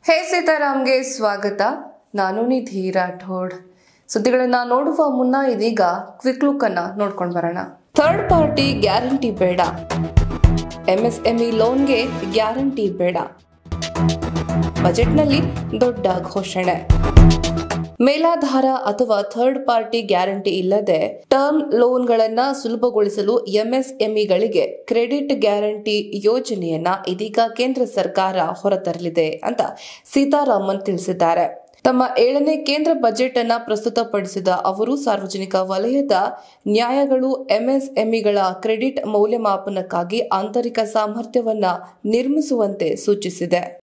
ಹೇ ಸೀತಾರಾಮ್ಗೆ ಸ್ವಾಗತ ನಾನು ನಿಧಿ ರಾಠೋಡ್ ಸುದ್ದಿಗಳನ್ನ ನೋಡುವ ಮುನ್ನ ಇದೀಗ ಕ್ವಿಕ್ ಲುಕ್ ಅನ್ನ ನೋಡ್ಕೊಂಡು ಬರೋಣ ಥರ್ಡ್ ಪಾರ್ಟಿ ಗ್ಯಾರಂಟಿ ಬೇಡ ಎಂಎಸ್ಎಂಇ ಲೋನ್ಗೆ ಗ್ಯಾರಂಟಿ ಬೇಡ ಬಜೆಟ್ನಲ್ಲಿ ದೊಡ್ಡ ಘೋಷಣೆ ಮೇಲಾಧಾರ ಅಥವಾ ಥರ್ಡ್ ಪಾರ್ಟಿ ಗ್ಯಾರಂಟಿ ಇಲ್ಲದೆ ಟರ್ಮ್ ಲೋನ್ಗಳನ್ನ ಸುಲಭಗೊಳಿಸಲು ಎಂಎಸ್ಎಂಇಗಳಿಗೆ ಕ್ರೆಡಿಟ್ ಗ್ಯಾರಂಟಿ ಯೋಜನೆಯನ್ನ ಇದೀಗ ಕೇಂದ್ರ ಸರ್ಕಾರ ಹೊರತರಲಿದೆ ಅಂತ ಸೀತಾರಾಮನ್ ತಿಳಿಸಿದ್ದಾರೆ ತಮ್ಮ ಏಳನೇ ಕೇಂದ್ರ ಬಜೆಟ್ ಅನ್ನ ಪ್ರಸ್ತುತಪಡಿಸಿದ ಅವರು ಸಾರ್ವಜನಿಕ ವಲಯದ ನ್ಯಾಯಗಳು ಎಂಎಸ್ಎಂಇಗಳ ಕ್ರೆಡಿಟ್ ಮೌಲ್ಯಮಾಪನಕ್ಕಾಗಿ ಆಂತರಿಕ ಸಾಮರ್ಥ್ಯವನ್ನ ನಿರ್ಮಿಸುವಂತೆ ಸೂಚಿಸಿದೆ